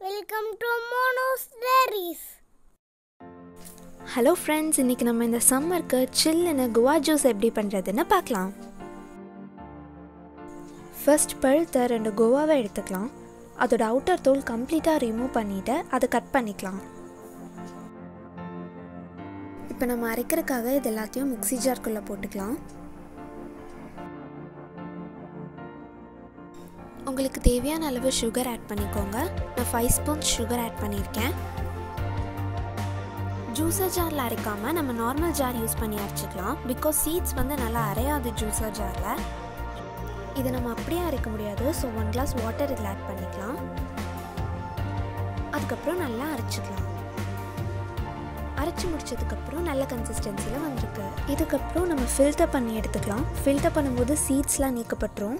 welcome to மோனோஸ் டேரிஸ் hello friends இன்றைக்கி நம்ம இந்த சம்மருக்கு சில்லுன்னு குவா ஜூஸ் எப்படி பண்ணுறதுன்னு பார்க்கலாம் ஃபர்ஸ்ட் பழுத்த ரெண்டு குவாவை எடுத்துக்கலாம் அதோட அவுட்டர் தோல் கம்ப்ளீட்டாக ரிமூவ் பண்ணிவிட்டு அதை கட் பண்ணிக்கலாம் இப்போ நம்ம அரைக்கிறதுக்காக இது எல்லாத்தையும் மிக்ஸி ஜார்க்குள்ளே போட்டுக்கலாம் உங்களுக்கு தேவையான அளவு சுகர் ஆட் பண்ணிக்கோங்க நான் ஃபைவ் ஸ்பூன்ஸ் சுகர் ஆட் பண்ணியிருக்கேன் ஜூஸர் ஜாரில் அரைக்காமல் நம்ம நார்மல் ஜார் யூஸ் பண்ணி அரைச்சிக்கலாம் பிகாஸ் சீட்ஸ் வந்து நல்லா அரையாது ஜூஸர் ஜாரில் இதை நம்ம அப்படியே அரைக்க முடியாது ஸோ ஒன் கிளாஸ் வாட்டர் இதில் ஆட் பண்ணிக்கலாம் அதுக்கப்புறம் நல்லா அரைச்சிக்கலாம் அரைச்சி முடிச்சதுக்கப்புறம் நல்ல கன்சிஸ்டன்சியில் வந்திருக்கு இதுக்கப்புறம் நம்ம ஃபில்டர் பண்ணி எடுத்துக்கலாம் ஃபில்டர் பண்ணும்போது சீட்ஸ்லாம் நீக்கப்பட்டுரும்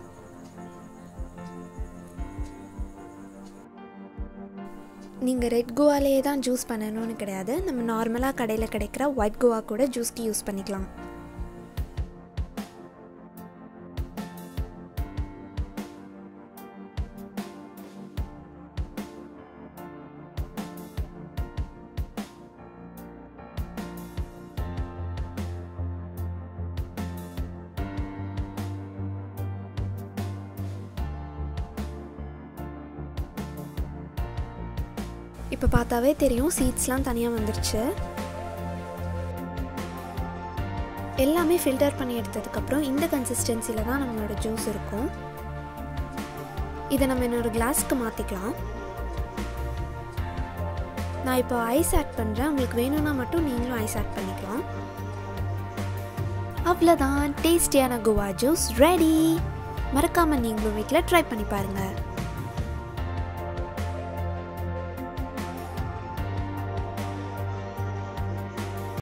நீங்கள் ரெட் குவாலேயே தான் ஜூஸ் பண்ணணும்னு கிடையாது நம்ம நார்மலாக கடையில் கிடைக்கிற ஒயிட் குவா கூட ஜூஸ்க்கு யூஸ் பண்ணிக்கலாம் இப்போ பார்த்தாவே தெரியும் சீட்ஸ்லாம் தனியாக வந்துருச்சு எல்லாமே ஃபில்டர் பண்ணி எடுத்ததுக்கப்புறம் இந்த கன்சிஸ்டன்சியில் தான் நம்மளோட ஜூஸ் இருக்கும் இதை நம்ம இன்னொரு கிளாஸ்க்கு மாற்றிக்கலாம் நான் இப்போ ஐஸ் ஆட் பண்ணுறேன் உங்களுக்கு வேணும்னா மட்டும் நீங்களும் ஐஸ் ஆட் பண்ணிக்கலாம் அவ்வளோதான் டேஸ்டியான குவா ஜூஸ் ரெடி மறக்காமல் நீங்களும் வீட்டில் ட்ரை பண்ணி பாருங்கள்